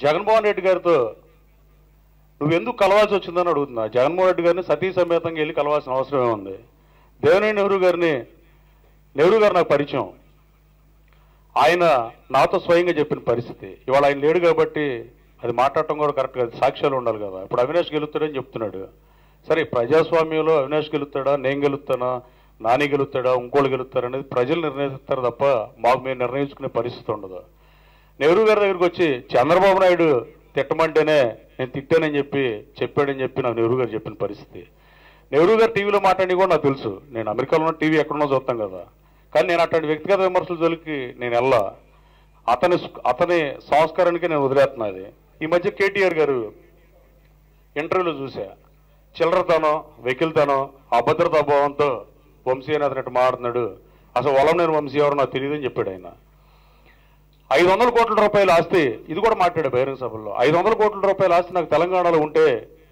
జగన్మోహన్ రెడ్డి గారితో నువ్వెందుకు కలవాల్సి వచ్చిందని అడుగుతున్నా జగన్మోహన్ రెడ్డి గారిని సతీ సమేతంగా వెళ్ళి కలవాల్సిన అవసరమే ఉంది దేవినేని నెహ్రూ గారిని నెహ్రూ గారు నాకు పరిచయం ఆయన నాతో స్వయంగా చెప్పిన పరిస్థితి ఇవాళ ఆయన లేడు కాబట్టి అది మాట్లాడటం కూడా కరెక్ట్ కాదు సాక్ష్యాలు ఉండాలి కదా ఇప్పుడు అవినాష్ గెలుస్తాడని చెప్తున్నాడు సరే ప్రజాస్వామ్యంలో అవినాష్ గెలుస్తాడా నేను గెలుస్తానా నాని గెలుస్తాడా ఇంకోళ్ళు గెలుస్తారా అనేది ప్రజలు నిర్ణయిస్తారు తప్ప మాకు మేము నిర్ణయించుకునే పరిస్థితి ఉండదు నెహ్రూ గారి దగ్గరికి వచ్చి చంద్రబాబు నాయుడు తిట్టమంటేనే నేను తిట్టానని చెప్పి చెప్పాడని చెప్పి నాకు నెహ్రూ గారు చెప్పిన పరిస్థితి నెహ్రూ గారు టీవీలో మాట్లాడి కూడా నాకు తెలుసు నేను అమెరికాలో ఉన్న టీవీ ఎక్కడున్నా చూస్తాం కదా కానీ నేను అట్లాంటి వ్యక్తిగత విమర్శల జోలికి నేను వెళ్ళా అతని అతని సంస్కారానికి నేను వదిలేస్తున్నది ఈ మధ్య కేటీఆర్ గారు ఇంటర్వ్యూలో చూసా చిల్లరతనం వెకిల్తనం అభద్రతా భావంతో వంశీ అని అతను ఇట్లా మాట్లాడుతున్నాడు అసలు వలంనేని వంశీ ఎవరో నాకు తెలియదని చెప్పాడు ఆయన ఐదు వందల కోట్ల రూపాయల ఆస్తి ఇది కూడా మాట్లాడాడు బహిరంగ సభల్లో ఐదు వందల కోట్ల రూపాయల ఆస్తి నాకు తెలంగాణలో ఉంటే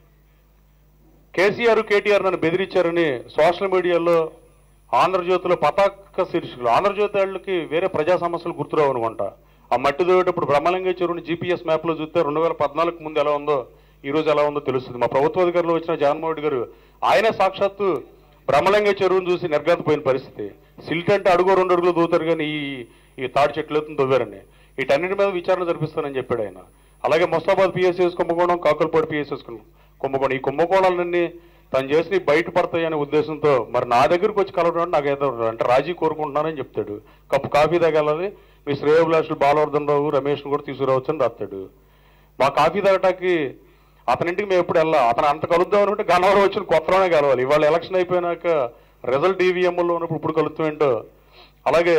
కేసీఆర్ కేటీఆర్ నన్ను బెదిరించారని సోషల్ మీడియాలో ఆంధ్రజ్యోతిలో పతాక శీర్షికలు ఆంధ్రజ్యోతి వాళ్ళకి వేరే ప్రజా సమస్యలు గుర్తురావు అనుకుంటా ఆ మట్టి దోయేటప్పుడు బ్రహ్మలింగ చెరువుని జీపీఎస్ మ్యాప్లో చూస్తే రెండు వేల పద్నాలుగు ముందు ఎలా ఉందో ఈ రోజు ఎలా ఉందో తెలుస్తుంది మా ప్రభుత్వ అధికారులు వచ్చిన జగన్మోహన్ రెడ్డి గారు ఆయనే సాక్షాత్తు బ్రహ్మలింగ చెరువును చూసి నిర్గంతపోయిన పరిస్థితి సిల్ట్ అంటే అడుగు రెండు అడుగులు దూతారు కానీ ఈ ఈ తాడి చెట్లు ఎత్తుని దొవ్వారని వీటన్నిటి మీద విచారణ జరిపిస్తానని చెప్పాడు ఆయన అలాగే మొస్తాబాద్ పిఎస్ఎస్ కుంభకోణం కాకులపాడు పిఎస్ఎస్ కుంభకోణం ఈ కుంభకోణాలన్నీ తను చేసి బయటపడతాయి అనే ఉద్దేశంతో మరి నా దగ్గరికి వచ్చి కలవడం అంటే నాకు ఏదో అంటే రాజీ కోరుకుంటున్నానని చెప్తాడు కప్పు కాఫీ తాగాలని మీ శ్రేయోభిలాషులు బాలవర్ధన్ రావు రమేష్ను కూడా తీసుకురావచ్చు అని రాస్తాడు మా కాఫీ తాగటానికి అతనింటికి మేము ఎప్పుడు వెళ్ళా అతను అంత కలుద్దాం అనుకుంటే గన్నవరం వచ్చిన కొత్తలోనే కలవాలి ఇవాళ ఎలక్షన్ అయిపోయినాక రిజల్ట్ ఈవీఎంలో ఉన్నప్పుడు ఇప్పుడు కలుస్తాం ఏంటో అలాగే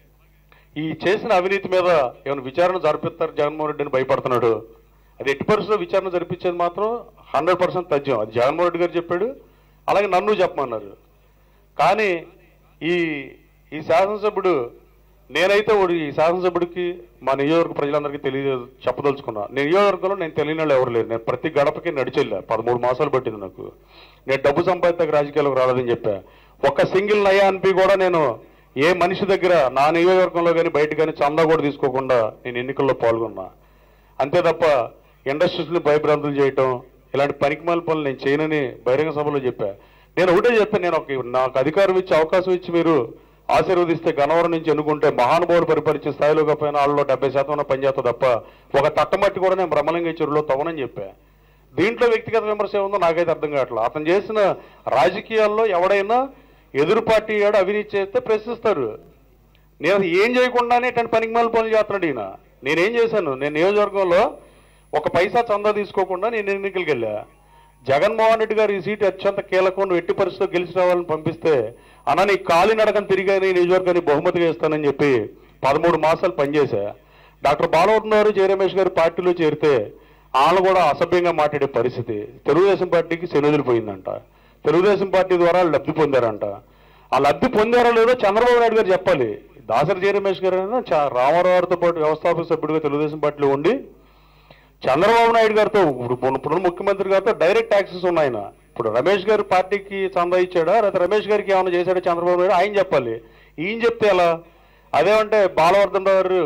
ఈ చేసిన అవినీతి మీద ఏమైనా విచారణ జరిపిస్తారు జగన్మోహన్ రెడ్డి అని భయపడుతున్నాడు అది ఎట్టి పరిస్థితుల్లో విచారణ జరిపించేది మాత్రం హండ్రెడ్ పర్సెంట్ తథ్యం అది జగన్మోహన్ రెడ్డి గారు చెప్పాడు అలాగే నన్ను చెప్పమన్నారు కానీ ఈ ఈ శాసనసభ్యుడు నేనైతే ఒకటి ఈ శాసనసభ్యుడికి మా నియోజకవర్గ ప్రజలందరికీ తెలియ చెప్పదలుచుకున్నా నేను నియోజకవర్గంలో నేను తెలియని వాళ్ళు ఎవరు లేరు నేను ప్రతి గడపకి నడిచెళ్ళా పదమూడు మాసాలు పట్టింది నాకు నేను డబ్బు సంపాదిత రాజకీయాలకు రాలేదని చెప్పా ఒక్క సింగిల్ నయా అనిపి కూడా నేను ఏ మనిషి దగ్గర నా నియోజకవర్గంలో కానీ బయట కానీ చందా కూడా తీసుకోకుండా నేను ఎన్నికల్లో పాల్గొన్నా అంతే తప్ప ఇండస్ట్రీస్ని భయభ్రాంతులు చేయటం ఇలాంటి పనికిమాల పనులు నేను చేయనని బహిరంగ సభలో చెప్పా నేను ఒకటే చెప్పాను నేను ఒక నాకు అధికారం ఇచ్చి అవకాశం ఇచ్చి మీరు ఆశీర్వదిస్తే గణవరం నుంచి ఎన్నుకుంటే మహానుభావుడు పరిపాలించే స్థాయిలో పైన వాళ్ళలో డెబ్బై శాతం పనిచేస్తా తప్ప ఒక తట్టమట్టి కూడా నేను బ్రహ్మలింగ చెరువులో తవ్వనని చెప్పా దీంట్లో వ్యక్తిగత విమర్శ ఏముందో నాకైతే అర్థం కావట్లేదు అతను చేసిన రాజకీయాల్లో ఎవడైనా ఎదురు పార్టీ ఏడు అవినీతి చేస్తే ప్రశ్నిస్తారు నేను అసలు ఏం చేయకుండానే ఇట్లాంటి పనికిమాల పనులు చేస్తున్నాడు ఈయన నేనేం చేశాను నేను నియోజకవర్గంలో ఒక పైసా చందా తీసుకోకుండా నేను ఎన్నికలకు వెళ్ళా జగన్మోహన్ రెడ్డి గారు ఈ సీటు అత్యంత కీలకం నువ్వు ఎట్టి పరిస్థితిలో గెలిచి రావాలని పంపిస్తే అన్న నీ కాలి నడకని తిరిగి నీ నియోజకవర్గాన్ని బహుమతిగా ఇస్తానని చెప్పి పదమూడు మాసాలు పనిచేశా డాక్టర్ బాలవర్ధన్ గారు జయరమేష్ గారు పార్టీలో చేరితే వాళ్ళు కూడా అసభ్యంగా మాట్లాడే పరిస్థితి తెలుగుదేశం పార్టీకి శనివదిలిపోయిందంట తెలుగుదేశం పార్టీ ద్వారా వాళ్ళు లబ్ధి పొందారంట ఆ లబ్ధి పొందారో లేదో చంద్రబాబు నాయుడు గారు చెప్పాలి దాసరి జయరమేష్ గారు అయినా చ- రామారావు గారితో పాటు వ్యవస్థాపక సభ్యుడిగా తెలుగుదేశం పార్టీలో ఉండి చంద్రబాబు నాయుడు గారితో ఇప్పుడు ఇప్పుడు ముఖ్యమంత్రి గారితో డైరెక్ట్ యాక్సెస్ ఉన్నాయి ఆయన ఇప్పుడు రమేష్ గారి పార్టీకి చందా ఇచ్చాడా లేకపోతే రమేష్ గారికి ఏమైనా చేశాడా చంద్రబాబు నాయుడు ఆయన చెప్పాలి ఈయన చెప్తే ఎలా అదేమంటే బాలవర్ధన్ గారు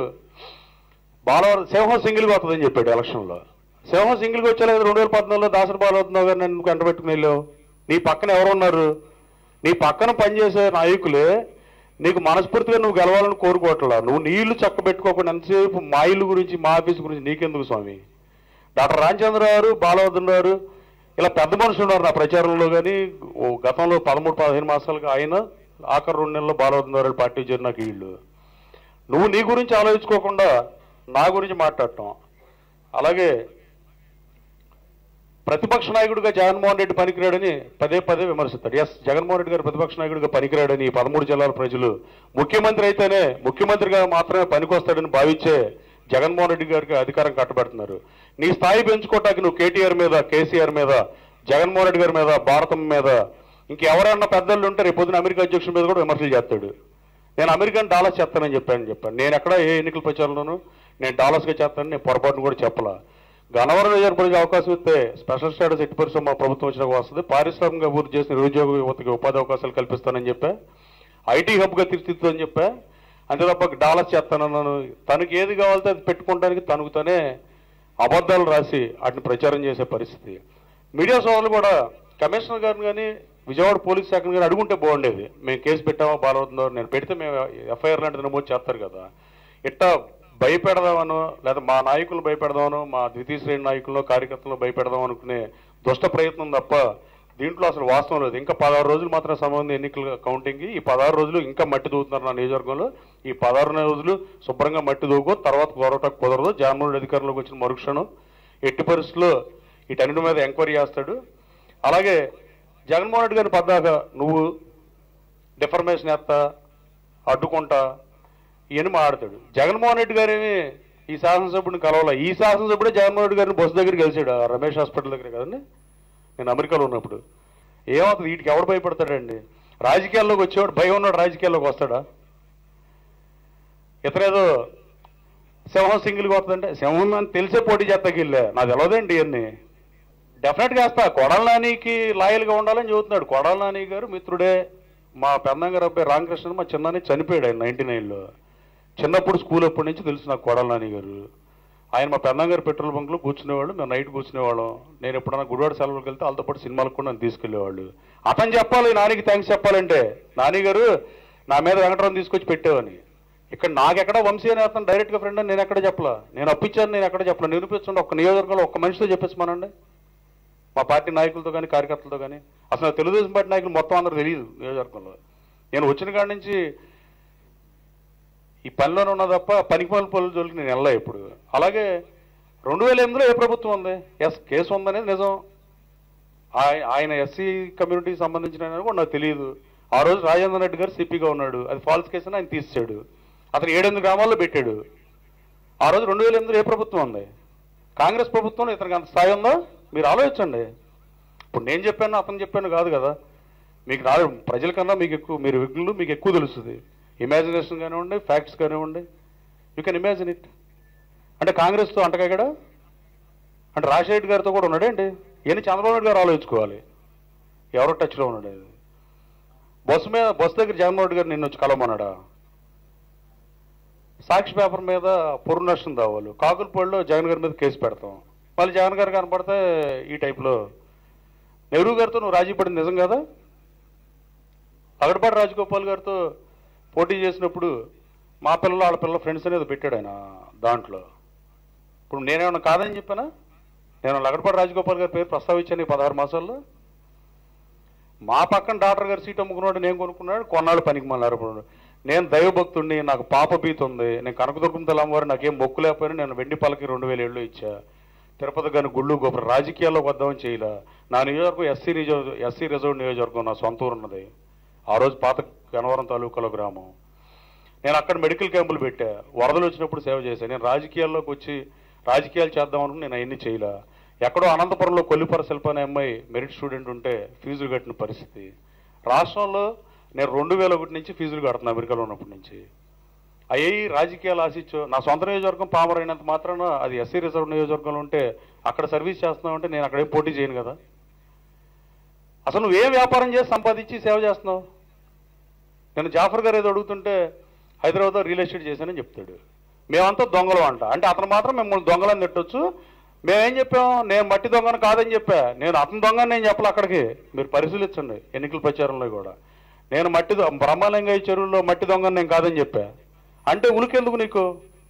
బాలవర్ధన్ సింహం సింగిల్గా వస్తుందని చెప్పాడు ఎలక్షన్లో సింహం సింగిల్గా వచ్చా లేదా రెండు వేల పద్నాలుగులో దాసరి బాలవర్ధన్ గారు నన్ను వెంట పెట్టుకుని వెళ్ళావు నీ పక్కన ఎవరు ఉన్నారు నీ పక్కన పనిచేసే నాయకులే నీకు మనస్ఫూర్తిగా నువ్వు గెలవాలని కోరుకోవట్లా నువ్వు నీళ్లు చక్క పెట్టుకోకుండా ఎంతసేపు మా ఇల్లు గురించి మా ఆఫీస్ గురించి నీకెందుకు స్వామి డాక్టర్ రామచంద్ర గారు బాలవర్ధన్ గారు ఇలా పెద్ద మనుషులు ఉన్నారు నా ప్రచారంలో కానీ ఓ గతంలో పదమూడు పదిహేను మాసాలుగా ఆయన ఆఖరి రెండు నెలల్లో బాలవర్ధన్ గారు పార్టీ చేరి నాకు వీళ్ళు నువ్వు నీ గురించి ఆలోచించుకోకుండా నా గురించి మాట్లాడటం అలాగే ప్రతిపక్ష నాయకుడిగా జగన్మోహన్ రెడ్డి పనికిరాడని పదే పదే విమర్శిస్తాడు ఎస్ జగన్మోహన్ రెడ్డి గారు ప్రతిపక్ష నాయకుడిగా పనికిరాడని ఈ పదమూడు జిల్లాల ప్రజలు ముఖ్యమంత్రి అయితేనే ముఖ్యమంత్రిగా మాత్రమే పనికొస్తాడని భావించే జగన్మోహన్ రెడ్డి గారికి అధికారం కట్టబెడుతున్నారు నీ స్థాయి పెంచుకోవటానికి నువ్వు కేటీఆర్ మీద కేసీఆర్ మీద జగన్మోహన్ రెడ్డి గారి మీద భారతం మీద ఇంకెవరన్నా పెద్దలు ఉంటే రేపు పొద్దున అమెరికా అధ్యక్షుడి మీద కూడా విమర్శలు చేస్తాడు నేను అమెరికన్ డాలర్స్ చేస్తానని చెప్పాను చెప్పాను నేను ఎక్కడ ఏ ఎన్నికల ప్రచారంలోనూ నేను డాలర్స్గా చేస్తానని నేను పొరపాటును కూడా చెప్పలా గన్నవరం ఏర్పడే అవకాశం ఇస్తే స్పెషల్ స్టేటస్ ఎట్టి పరిశ్రమ మా ప్రభుత్వం వచ్చినాక వస్తుంది పారిశ్రామిక అభివృద్ధి చేసిన నిరుద్యోగ యువతకి ఉపాధి అవకాశాలు కల్పిస్తానని చెప్పా ఐటీ హబ్గా తీర్చిదిద్దని చెప్పా అంతే తప్ప డాలర్స్ చేస్తానన్నాను తనకి ఏది కావాలితే అది పెట్టుకోవడానికి తనకు తనే అబద్ధాలు రాసి వాటిని ప్రచారం చేసే పరిస్థితి మీడియా సోదరులు కూడా కమిషనర్ గారిని కానీ విజయవాడ పోలీస్ శాఖను కానీ అడుగుంటే బాగుండేది మేము కేసు పెట్టామా బాలవుతుందో నేను పెడితే మేము ఎఫ్ఐఆర్ లాంటిది నమోదు చేస్తారు కదా ఇట్టా భయపెడదామనో లేదా మా నాయకులు భయపెడదామనో మా ద్వితీయ శ్రేణి నాయకులను కార్యకర్తలను భయపెడదాం అనుకునే దుష్ట ప్రయత్నం తప్ప దీంట్లో అసలు వాస్తవం లేదు ఇంకా పదహారు రోజులు మాత్రం సంబంధం ఎన్నికల కౌంటింగ్ ఈ పదహారు రోజులు ఇంకా మట్టి దూకుతున్నారు నా నియోజకవర్గంలో ఈ పదహారు రోజులు శుభ్రంగా మట్టి దూకో తర్వాత పోరాటం కుదరదు జగన్మోహన్ రెడ్డి అధికారంలోకి వచ్చిన మరుక్షణం ఎట్టి పరిస్థితుల్లో వీటన్నిటి మీద ఎంక్వైరీ చేస్తాడు అలాగే జగన్మోహన్ రెడ్డి గారిని పద్దాక నువ్వు డిఫర్మేషన్ వేస్తా అడ్డుకుంటా ఇవన్నీ మాట్లాడతాడు జగన్మోహన్ రెడ్డి గారేమి ఈ శాసనసభ్యుడిని కలవాల ఈ శాసనసభ్యుడే జగన్మోహన్ రెడ్డి గారిని బస్సు దగ్గరికి కలిసాడు ఆ రమేష్ హాస్పిటల్ దగ్గర కదండి నేను అమెరికాలో ఉన్నప్పుడు ఏమవుతుంది వీటికి ఎవడు భయపడతాడండి రాజకీయాల్లోకి వచ్చేవాడు భయం ఉన్నాడు రాజకీయాల్లోకి వస్తాడా ఇతరేదో సింహం సింగిల్గా వస్తుందంటే సింహం అని తెలిసే పోటీ చేస్తాకి వెళ్ళా నాకు తెలియదండి ఇవన్నీ డెఫినెట్గా వేస్తా కొడాల నానికి లాయల్గా ఉండాలని చెబుతున్నాడు కొడాల నాని గారు మిత్రుడే మా పెద్దం గారు అబ్బాయి రామకృష్ణ మా చిన్నాని చనిపోయాడు ఆయన నైన్టీ నైన్లో చిన్నప్పుడు స్కూల్ అప్పటి నుంచి తెలుసు నాకు కొడాల నాని గారు ఆయన మా పెద్దం గారు పెట్రోల్ బంక్లో కూర్చునేవాళ్ళు మేము నైట్ కూర్చునేవాళ్ళం నేను ఎప్పుడైనా గుడివాడ సెలవులకు వెళ్తే వాళ్ళతో పాటు సినిమాలకు కూడా నన్ను తీసుకెళ్లేవాళ్ళు అతను చెప్పాలి నానికి థ్యాంక్స్ చెప్పాలంటే నాని గారు నా మీద వెంకటరావు తీసుకొచ్చి పెట్టేవని ఇక్కడ నాకెక్కడ వంశీ అని అతను డైరెక్ట్గా ఫ్రెండ్ అని నేను ఎక్కడ చెప్పలా నేను అప్పించాను నేను ఎక్కడ చెప్పలా నిరూపించండి ఒక్క నియోజకవర్గంలో ఒక్క మనిషితో చెప్పేసిమానండి మా పార్టీ నాయకులతో కానీ కార్యకర్తలతో కానీ అసలు తెలుగుదేశం పార్టీ నాయకులు మొత్తం అందరూ తెలియదు నియోజకవర్గంలో నేను వచ్చిన కాడి నుంచి ఈ పనిలోనే ఉన్నా తప్ప పనికి పనుల పనుల జోలికి నేను వెళ్ళా ఇప్పుడు అలాగే రెండు వేల ఎనిమిదిలో ఏ ప్రభుత్వం ఉంది ఎస్ కేసు ఉందనేది నిజం ఆయ- ఆయన ఎస్సీ కమ్యూనిటీకి సంబంధించిన ఆయన కూడా నాకు తెలియదు ఆ రోజు రాజేంద్ర రెడ్డి గారు సిపిగా ఉన్నాడు అది ఫాల్స్ కేసు అని ఆయన తీసాడు అతను ఏడెనిమిది గ్రామాల్లో పెట్టాడు ఆ రోజు రెండు వేల ఎనిమిదిలో ఏ ప్రభుత్వం ఉంది కాంగ్రెస్ ప్రభుత్వంలో ఇతనికి అంత స్థాయి ఉందా మీరు ఆలోచించండి ఇప్పుడు నేను చెప్పాను అతను చెప్పాను కాదు కదా మీకు రాదు ప్రజల కన్నా మీకు ఎక్కువ మీరు విఘ్నులు మీకు ఎక్కువ తెలుస్తుంది ఇమాజినేషన్ కానివ్వండి ఫ్యాక్ట్స్ కానివ్వండి యూ కెన్ ఇమాజిన్ ఇట్ అంటే కాంగ్రెస్తో అంటకాగడా అంటే రాజశేఖర్ గారితో కూడా ఉన్నాడండి ఈయన చంద్రబాబు నాయుడు గారు ఆలోచించుకోవాలి ఎవరో టచ్లో ఉన్నాడు అది బస్సు మీద బస్సు దగ్గర జగన్మోహన్ రెడ్డి గారు నిన్ను వచ్చి కలవమన్నాడా సాక్షి పేపర్ మీద పొరు నష్టం దావాలు కాకులపల్లిలో జగన్ గారి మీద కేసు పెడతాం మళ్ళీ జగన్ గారు కనపడితే ఈ టైప్లో నెహ్రూ గారితో నువ్వు రాజీ పడింది నిజం కదా అగడపాటి రాజగోపాల్ గారితో పోటీ చేసినప్పుడు మా పిల్లలు వాళ్ళ పిల్లల ఫ్రెండ్స్ అనేది పెట్టాడు ఆయన దాంట్లో ఇప్పుడు నేనేమన్నా కాదని చెప్పానా నేను లగడపాటి రాజగోపాల్ గారి పేరు ప్రస్తావించాను ఈ పదహారు మాసాల్లో మా పక్కన డాక్టర్ గారు సీట్ అమ్ముకున్నాడు నేను కొనుక్కున్నాడు కొన్నాళ్ళు పనికి మళ్ళీ నేను దైవభక్తుడిని నాకు పాప భీతి ఉంది నేను కనకదుర్గం తలమ్మవారు నాకేం మొక్కు లేకపోయినా నేను వెండి పలకి రెండు వేల ఏళ్ళు ఇచ్చా తిరుపతి గాని గుళ్ళు గోపురం రాజకీయాల్లోకి వద్దామని చేయలే నా నియోజకవర్గం ఎస్సీ రిజర్వ్ ఎస్సీ రిజర్వ్ నియోజకవర్గం నా సొంత ఊరు ఉన్నది ఆ రోజు పాత గనవరం తాలూకాలో గ్రామం నేను అక్కడ మెడికల్ క్యాంపులు పెట్టా వరదలు వచ్చినప్పుడు సేవ చేశాను నేను రాజకీయాల్లోకి వచ్చి రాజకీయాలు చేద్దాం అనుకుని నేను అవన్నీ చేయలే ఎక్కడో అనంతపురంలో కొల్లిపర శిల్ప అనే అమ్మాయి మెరిట్ స్టూడెంట్ ఉంటే ఫీజులు కట్టిన పరిస్థితి రాష్ట్రంలో నేను రెండు వేల ఒకటి నుంచి ఫీజులు కడుతున్నా అమెరికాలో ఉన్నప్పటి నుంచి అయ్యి రాజకీయాలు ఆశించు నా సొంత నియోజకవర్గం పామర్ అయినంత మాత్రాన అది ఎస్సీ రిజర్వ్ నియోజకవర్గంలో ఉంటే అక్కడ సర్వీస్ చేస్తున్నావు నేను అక్కడే పోటీ చేయను కదా అసలు నువ్వేం వ్యాపారం చేసి సంపాదించి సేవ చేస్తున్నావు నేను జాఫర్ గారు ఏదో అడుగుతుంటే హైదరాబాద్లో రియల్ ఎస్టేట్ చేశానని చెప్తాడు మేమంతా దొంగలు అంట అంటే అతను మాత్రం మిమ్మల్ని దొంగలని తిట్టొచ్చు మేమేం చెప్పాం నేను మట్టి దొంగను కాదని చెప్పా నేను అతను దొంగని నేను చెప్పలే అక్కడికి మీరు పరిశీలించండి ఎన్నికల ప్రచారంలో కూడా నేను మట్టి దొ- బ్రహ్మలింగయ్య చెరువులో మట్టి దొంగని నేను కాదని చెప్పా అంటే ఉలికెందుకు నీకు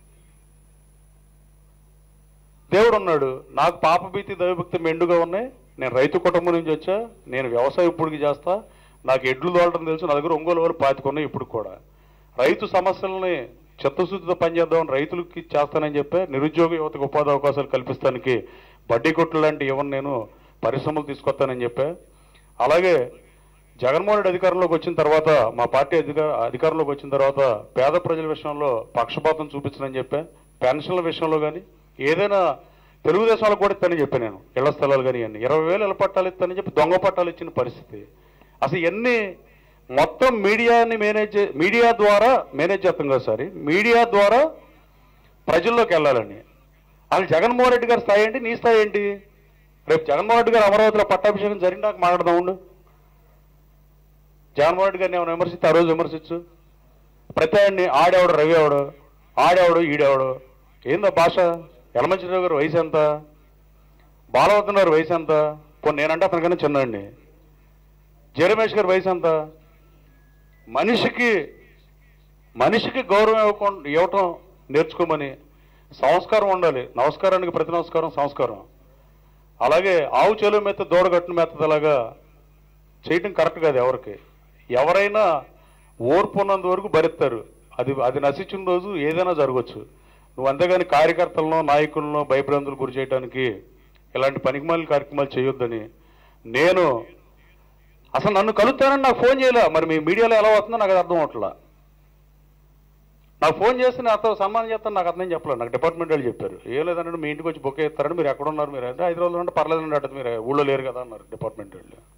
దేవుడు ఉన్నాడు నాకు పాపభీతి దైవభక్తి మెండుగా ఉన్నాయి నేను రైతు కుటుంబం నుంచి వచ్చా నేను వ్యవసాయం ఇప్పటికి చేస్తా నాకు ఎడ్లు తోలటం తెలుసు నా దగ్గర ఒంగోలు వాళ్ళు పాతికున్నాయి ఇప్పుడు కూడా రైతు సమస్యలని చిత్తశుద్ధితో పనిచేద్దామని రైతులకి చేస్తానని చెప్పే నిరుద్యోగ యువతకు ఉపాధి అవకాశాలు కల్పిస్తానికి బడ్డీ కొట్లు లాంటి ఇవ్వను నేను పరిశ్రమలు తీసుకొస్తానని చెప్పా అలాగే జగన్మోహన్ రెడ్డి అధికారంలోకి వచ్చిన తర్వాత మా పార్టీ అధిక అధికారంలోకి వచ్చిన తర్వాత పేద ప్రజల విషయంలో పక్షపాతం చూపించనని చెప్పా పెన్షన్ల విషయంలో కానీ ఏదైనా తెలుగుదేశం వాళ్ళకు కూడా ఇస్తానని చెప్పాను నేను ఇళ్ల స్థలాలు కానీ అన్ని ఇరవై వేలు ఇళ్ల పట్టాలు ఇస్తానని చెప్పి దొంగ పట్టాలు ఇచ్చిన పరిస్థితి అసలు ఎన్ని మొత్తం మీడియాని మేనేజ్ చే- మీడియా ద్వారా మేనేజ్ చేస్తాం కదా సార్ మీడియా ద్వారా ప్రజల్లోకి వెళ్ళాలని అసలు జగన్మోహన్ రెడ్డి గారి స్థాయి ఏంటి నీ స్థాయి ఏంటి రేపు జగన్మోహన్ రెడ్డి గారు అమరావతిలో పట్టాభిషేకం జరిగినాక మాట్లాడదాం ఉండు జగన్మోహన్ రెడ్డి గారిని ఏమైనా విమర్శిస్తే ఆ రోజు విమర్శించు ప్రతి ఆయన్ని ఆడేవాడు రవి ఎవడు ఆడేవాడు ఈడేవాడు ఏందో భాష యలమంచిరావు గారి వయసు ఎంత బాలవర్ధన్ గారి వయసు ఎంత పోనీ నేనంటే అతనికన్నా చిన్నండి జయరమేష్ గారి వయసు ఎంత మనిషికి మనిషికి గౌరవం ఇవ్వకుండా ఇవ్వటం నేర్చుకోమని సంస్కారం ఉండాలి నమస్కారానికి ప్రతి నమస్కారం సంస్కారం అలాగే ఆవు చెలువు మెత్త దూడగట్టును మెత్తదలాగా చేయటం కరెక్ట్ కాదు ఎవరికి ఎవరైనా ఓర్పు ఉన్నంత వరకు భరిస్తారు అది అది నశించిన రోజు ఏదైనా జరగవచ్చు నువ్వు అంతేగాని కార్యకర్తలను నాయకులను భయభ్రాంతులు గురి చేయడానికి ఇలాంటి పనికిమాలిన కార్యక్రమాలు చేయొద్దని నేను అసలు నన్ను కలుస్తానని నాకు ఫోన్ చేయలే మరి మీ మీడియాలో ఎలా వస్తుందో నాకు అది అర్థం అవట్లా నాకు ఫోన్ చేస్తే నేను అతను సన్మానం చేస్తాను నాకు అర్థం చెప్పలేదు నాకు డిపార్ట్మెంట్ వాళ్ళు చెప్పారు ఏం లేదంటే మీ ఇంటికి వచ్చి బుక్ ఇస్తారని మీరు ఎక్కడ ఉన్నారు మీరు అంటే హైదరాబాద్లో ఉంటే పర్లేదండి అంటే మీరు ఊళ్ళో లేరు కదా అన్నారు డిపార్ట్మెంట్ వాళ్ళు